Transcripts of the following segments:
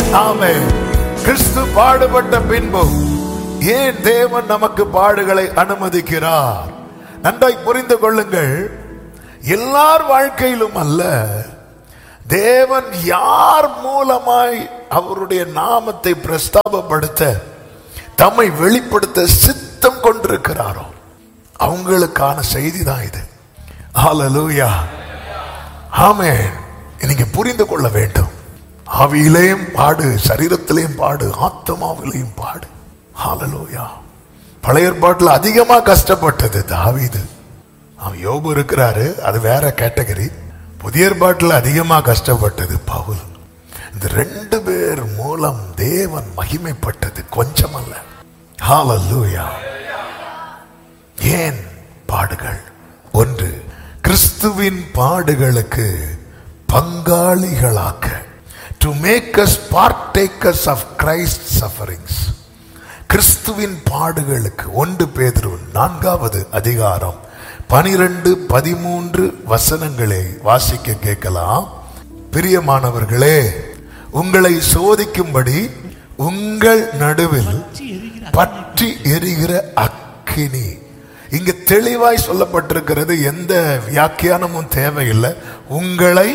ஆமே கிறிஸ்து பாடுபட்ட பின்பு ஏன் தேவன் நமக்கு பாடுகளை அனுமதிக்கிறார் நன்றாய் புரிந்து கொள்ளுங்கள் எல்லார் வாழ்க்கையிலும் அல்ல தேவன் யார் மூலமாய் அவருடைய நாமத்தை பிரஸ்தாபப்படுத்த தம்மை வெளிப்படுத்த சித்தம் கொண்டிருக்கிறாரோ அவங்களுக்கான செய்தி தான் இது ஹalleluya ஆமென் நீங்க புரிந்து கொள்ள வேண்டும் ஆவியிலேயும் பாடு சரீரத்திலேயும் பாடு ஆத்மாவிலேயும் பாடு ஹalleluya பழைய ஏற்பாட்டில் அதிகமா கஷ்டப்பட்டது தாவீது அவன் யோபு இருக்கிறாரு அது வேற கேட்டகரி புதிய ஏற்பாட்டில் அதிகமா கஷ்டப்பட்டது பவுல் இந்த ரெண்டு பேர் மூலம் தேவன் மகிமைப்பட்டது கொஞ்சமல்ல ஹalleluya ஏன் பாடுகள் ஒன்று கிறிஸ்துவின் பாடுகளுக்கு பங்காளிகளாக்க to make us partakers of Christ sufferings கிறிஸ்துவின் பாடுகளுக்கு ஒன்று பேதுரு நான்காவது அதிகாரம் பனிரெண்டு பதிமூன்று வசனங்களை வாசிக்க கேட்கலாம் பிரியமானவர்களே உங்களை சோதிக்கும்படி உங்கள் நடுவில் பற்றி எரிகிற அக்கினி இங்க தெளிவாய் சொல்லப்பட்டிருக்கிறது எந்த வியாக்கியானமும் தேவையில்லை உங்களை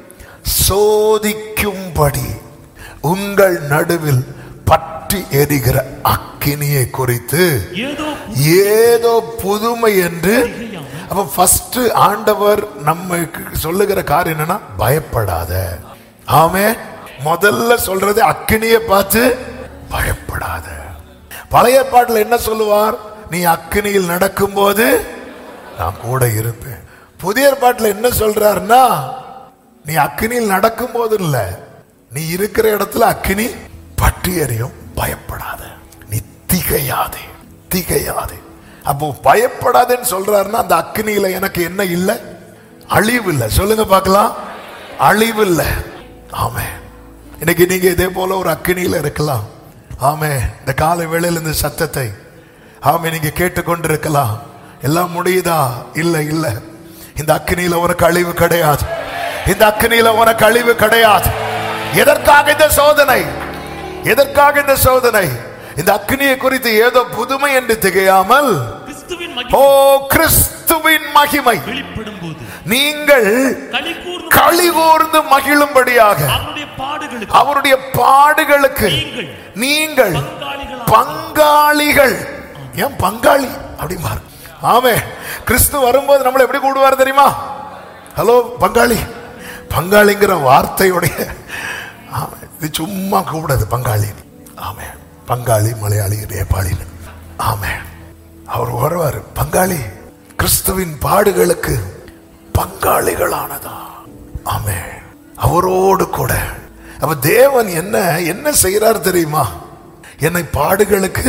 சோதிக்கும்படி உங்கள் நடுவில் பற்றி எரிகிற அக்கினியை குறித்து ஏதோ ஏதோ புதுமை என்று அப்ப ஃபர்ஸ்ட் ஆண்டவர் நமக்கு சொல்லுகிற காரியம் என்னன்னா பயப்படாத ஆமே முதல்ல சொல்றது அக்கினியை பார்த்து பயப்படாத பழைய பாட்டுல என்ன சொல்லுவார் நீ அக்கினியில் நடக்கும்போது நான் கூட இருப்பேன் புதிய பாட்டுல என்ன சொல்றாருன்னா நீ அக்கினியில் நடக்கும் போது இல்ல நீ இருக்கிற இடத்துல அக்கினி பற்றி எறியும் பயப்படாத நீ திகையாதே திகையாதே அப்போ பயப்படாதேன்னு சொல்றாருன்னா அந்த அக்கினியில எனக்கு என்ன இல்லை அழிவு இல்லை சொல்லுங்க பார்க்கலாம் அழிவு இல்லை ஆமே இன்னைக்கு நீங்க இதே போல ஒரு அக்கினியில இருக்கலாம் ஆமே இந்த காலை வேளையில் இந்த சத்தத்தை ஆமே நீங்க கேட்டுக்கொண்டிருக்கலாம் எல்லாம் முடியுதா இல்ல இல்ல இந்த அக்கினியில உனக்கு அழிவு கிடையாது இந்த அக்கினியில உனக்கு அழிவு கிடையாது எதற்காக இந்த சோதனை எதற்காக இந்த சோதனை இந்த அக்கினியை குறித்து ஏதோ புதுமை என்று திகையாமல் கிறிஸ்துவின் ஓ மகிமை கிறிஸ்துவின் மகிமை வெளிப்படும் போது நீங்கள் களி கூர்ந்து களி கூர்ந்து மகிழும்படியாக அவருடைய பாடுகளுக்கு அவருடைய பாடுகளுக்கு நீங்கள் நீங்கள் பங்காளிகளாக பங்காளிகள் ஏன் பங்காளி அப்படிம்பாரு ஆமே கிறிஸ்து வரும்போது நம்மளை எப்படி கூடுவார் தெரியுமா ஹலோ பங்காளி பங்காளிங்கிற வார்த்தையுடைய ஆமே இது சும்மா கூப்பிடாது பங்காளி ஆமே பங்காளி மலையாளி நேபாளின்னு ஆமே அவர் வருவார் பங்காளி கிறிஸ்துவின் பாடுகளுக்கு பங்காளிகளானதா ஆமே அவரோடு கூட அப்ப தேவன் என்ன என்ன செய்யறார் தெரியுமா என்னை பாடுகளுக்கு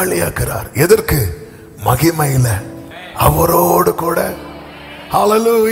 பங்காளியாக்குறார் எதற்கு மகிமையில அவரோடு கூட ஹalleluya